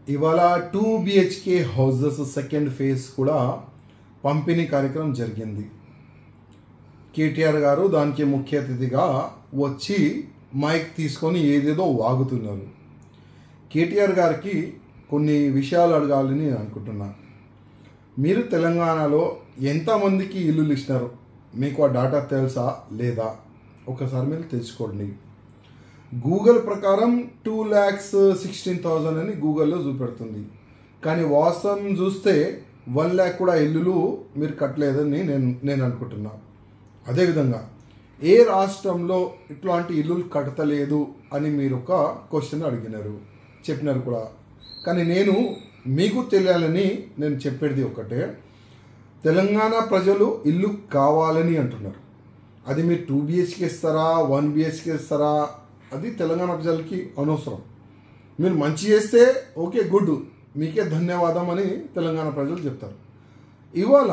ఇవాళ two BHK houses second phase కూడా పంపిణీ కార్యక్రమం జరిగింది కేటీఆర్ గారు దానికి ముఖ్య అతిథిగా వచ్చి మైక్ తీసుకొని ఏదేదో వాగుతున్నారు కేటీఆర్ గారికి కొన్ని విషయాలు అడగాలని నేను అనుకుంటున్నా మీరు తెలంగాణలో ఎంతమందికి ఇల్లులు ఇచ్చినారు మీకు ఆ డాటా తెలుసా లేదా ఒకసారి మీరు తెలుసుకోండి గూగుల్ ప్రకారం టూ ల్యాక్స్ సిక్స్టీన్ థౌజండ్ అని గూగుల్లో చూపెడుతుంది కానీ వాస్తవం చూస్తే వన్ ల్యాక్ కూడా ఇల్లులు మీరు కట్టలేదని నేను నేను అనుకుంటున్నా అదేవిధంగా ఏ రాష్ట్రంలో ఇట్లాంటి ఇల్లులు కట్టలేదు అని మీరు ఒక క్వశ్చన్ అడిగినారు చెప్పినారు కూడా కానీ నేను మీకు తెలియాలని నేను చెప్పేది ఒకటే తెలంగాణ ప్రజలు ఇల్లు కావాలని అంటున్నారు అది మీరు టూ బిహెచ్కే ఇస్తారా వన్ బిహెచ్కే ఇస్తారా అది తెలంగాణ ప్రజలకి అనవసరం మీరు మంచి చేస్తే ఓకే గుడ్ మీకే ధన్యవాదం అని తెలంగాణ ప్రజలు చెప్తారు ఇవాళ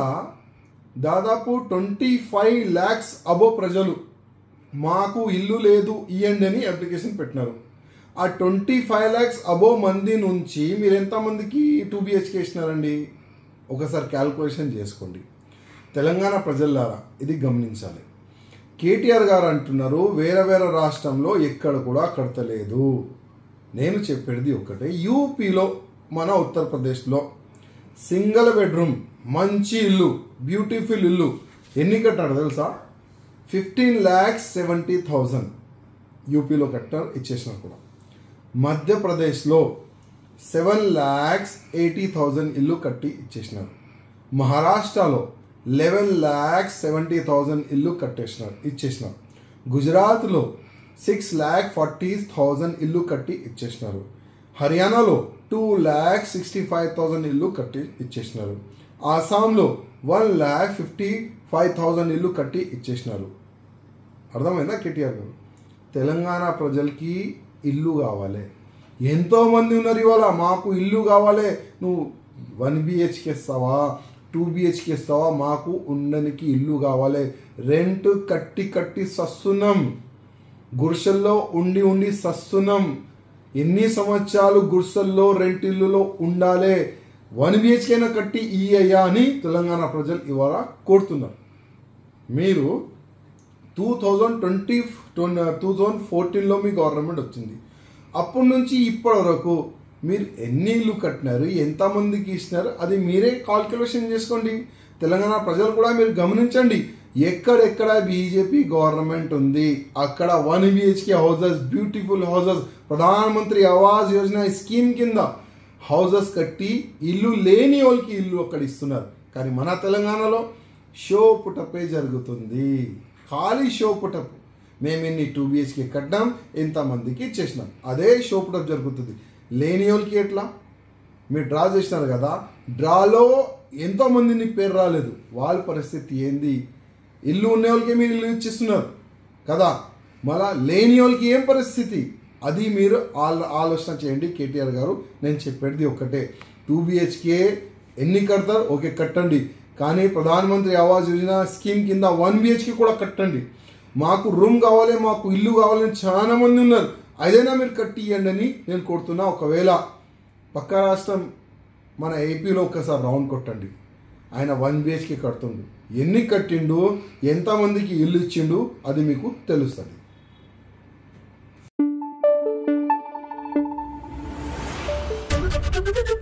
దాదాపు ట్వంటీ ఫైవ్ ల్యాక్స్ అబో ప్రజలు మాకు ఇల్లు లేదు ఇవ్వండి అని అప్లికేషన్ పెట్టినారు ఆ ట్వంటీ ఫైవ్ ల్యాక్స్ అబో మంది నుంచి మీరు ఎంతమందికి టూ బిహెచ్కే ఇచ్చినారండి ఒకసారి క్యాల్కులేషన్ చేసుకోండి తెలంగాణ ప్రజలారా ఇది గమనించాలి కేటీఆర్ గారు అంటున్నారు వేరే వేరే రాష్ట్రంలో ఎక్కడ కూడా కడతలేదు నేను చెప్పేది ఒకటే యూపీలో మన ఉత్తరప్రదేశ్లో సింగిల్ బెడ్రూమ్ మంచి ఇల్లు బ్యూటిఫుల్ ఇల్లు ఎన్ని కట్టాడు తెలుసా ఫిఫ్టీన్ ల్యాక్స్ సెవెంటీ థౌజండ్ యూపీలో కట్టారు ఇచ్చేసిన కూడా మధ్యప్రదేశ్లో సెవెన్ ల్యాక్స్ ఎయిటీ థౌజండ్ ఇల్లు కట్టి ఇచ్చేసినారు మహారాష్ట్రలో లెవెన్ ల్యాక్స్ సెవెంటీ థౌజండ్ ఇల్లు కట్టేసినారు ఇచ్చేసినారు గుజరాత్లో సిక్స్ ల్యాక్ ఫార్టీ థౌజండ్ ఇల్లు కట్టి ఇచ్చేసినారు హర్యానాలో two lakh sixty five thousand ఇల్లు కట్టి ఇచ్చేసినారు ఆసాంలో one lakh fifty five thousand ఇల్లు కట్టి ఇచ్చేసినారు అర్థమైందా కేటీఆర్ గారు తెలంగాణ ప్రజలకి ఇల్లు కావాలి ఎంతోమంది ఉన్నారు ఇవాళ మాకు ఇల్లు కావాలి నువ్వు వన్ బిహెచ్కే ఇస్తావా టూ బిహెచ్కే ఇస్తావా మాకు ఉండనికి ఇల్లు కావాలి రెంట్ కట్టి కట్టి సస్తున్నాం గుడిసెల్లో ఉండి ఉండి సస్తున్నాం ఎన్ని సంవత్సరాలు గుడిసెల్లో రెంట్ ఇల్లులో ఉండాలి వన్ బిహెచ్కేనా కట్టి ఇయ్యా అని తెలంగాణ ప్రజలు ఇవాళ కోరుతున్నారు మీరు two thousand twenty two thousand ఫోర్టీన్లో మీ గవర్నమెంట్ వచ్చింది అప్పటి నుంచి ఇప్పటి వరకు మీరు ఎన్ని ఇల్లు కట్టినారు ఎంతమందికి ఇచ్చినారు అది మీరే కాల్కులేషన్ చేసుకోండి తెలంగాణ ప్రజలు కూడా మీరు గమనించండి ఎక్కడెక్కడ బీజేపీ గవర్నమెంట్ ఉంది అక్కడ one BHK houses beautiful houses Pradhan Mantri Awas Yojana scheme కింద హౌసెస్ కట్టి ఇల్లు లేని వాళ్ళకి ఇల్లు అక్కడ ఇస్తున్నారు కానీ మన తెలంగాణలో షో పుటపే జరుగుతుంది ఖాళీ షో పుటప్ మేము ఇన్ని టూ బిహెచ్కే కట్టాం ఎంతమందికి ఇచ్చేసినాం అదే షో పుటప్ జరుగుతుంది లేని వాళ్ళకి ఎట్లా మీరు డ్రా చేసినారు కదా డ్రాలో ఎంతో మందిని పేరు రాలేదు వాళ్ళ పరిస్థితి ఏంది ఇల్లు ఉన్న వాళ్ళకి మీరు ఇల్లు ఇచ్చిస్తున్నారు కదా మళ్ళా లేని వాళ్ళకి ఏం పరిస్థితి అది మీరు ఆలో ఆలోచన చేయండి కేటీఆర్ గారు నేను చెప్పేది ఒక్కటే టూ బిహెచ్కే ఎన్ని కడతారు ఓకే కట్టండి కానీ ప్రధానమంత్రి ఆవాస్ యోజన స్కీమ్ కింద వన్ బిహెచ్కే కూడా కట్టండి మాకు రూమ్ కావాలి మాకు ఇల్లు కావాలని చాలా మంది ఉన్నారు అదైనా మీరు కట్టి ఇవ్వండి అని నేను కోరుతున్నా ఒకవేళ పక్క రాష్ట్రం మన ఏపీలో ఒకసారి రౌండ్ కొట్టండి ఆయన వన్ బిహెచ్కే కడుతుండు ఎన్ని కట్టిండు ఎంతమందికి ఇల్లు ఇచ్చిండు అది మీకు తెలుస్తుంది Thank you.